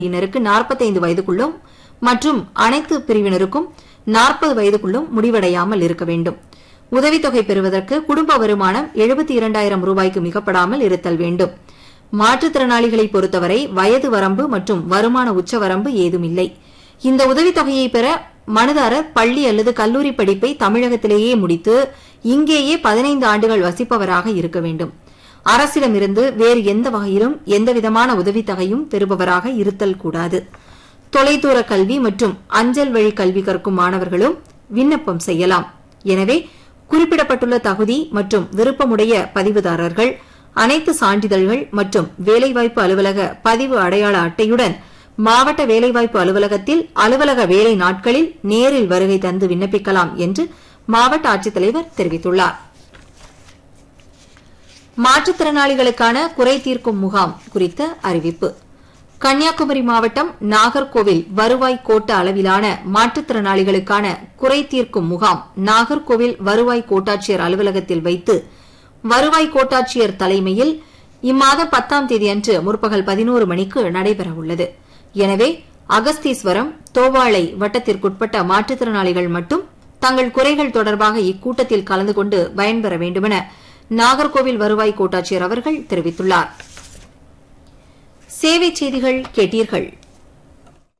பிரிவினருக்கு 45 வயதுக்குள்ளும் மற்றும் அனைத்து பிரிவினருக்கும் 40 வயதுக்குள்ளும் முடிவடையாமல் இருக்க வேண்டும் உதவித்தொகை பெறுவதற்கு குடும்ப வருமானம் 72000 ரூபாய்க்கு மிகப்படாமல் இருத்தல் வேண்டும் மாற்றுத்திறனாளிகளை பொறுத்தவரை வயது வரம்பு மற்றும் வருமான உச்சவரம்பு ஏதுமில்லை இந்த உதவித்தொகையை பெற மனுதாரர் பள்ளி அல்லது கல்லூரி படிப்பை தமிழகத்திலேயே முடித்து இங்கேயே 15 ஆண்டுகள் வசிப்பவராக இருக்க வேண்டும் அரசிடமிருந்து வேறு எந்த வகையிலும் எந்தவிதமான உதவித்தொகையும் பெறுபவராக இருத்தல் கூடாது தொலைதூர கல்வி மற்றும் அஞ்சல் வழி கல்வி கற்கும் மாணவர்களும் விண்ணப்பம் செய்யலாம் எனவே குறிப்பிடப்பட்டுள்ள தகுதி மற்றும் விருப்பமுடைய பதிவுதாரர்கள் அனைத்து சான்றிதழ்கள் மற்றும் வேலைவாய்ப்பு அலுவலக பதிவு அடையாள அட்டையுடன் மாவட்ட வேலைவாய்ப்பு அலுவலகத்தில் அலுவலக வேலை நாட்களில் நேரில் வருகை தந்து விண்ணப்பிக்கலாம் என்று மாவட்ட ஆட்சித்தலைவர் தெரிவித்துள்ளார் மாற்றுத்திறனாளிகளுக்கான குறை தீர்க்கும் முகாம் குறித்த அறிவிப்பு கன்னியாகுமரி மாவட்டம் நாகர்கோவில் வருவாய் கோட்ட அளவிலான மாற்றுத்திறனாளிகளுக்கான குறை தீர்க்கும் முகாம் நாகர்கோவில் வருவாய் கோட்டாட்சியர் அலுவலகத்தில் வைத்து வருவாய் கோட்டாட்சியர் தலைமையில் இம்மாதம் பத்தாம் தேதியன்று முற்பகல் பதினோரு மணிக்கு நடைபெறவுள்ளது எனவே அகஸ்தீஸ்வரம் தோவாளை வட்டத்திற்குட்பட்ட மாற்றுத்திறனாளிகள் மட்டும் தங்கள் குறைகள் தொடர்பாக இக்கூட்டத்தில் கலந்து கொண்டு பயன்பெற வேண்டுமென நாகர்கோவில் வருவாய் கோட்டாட்சியர் அவர்கள் தெரிவித்துள்ளார் சேவை செய்திகள் கேட்டீர்கள்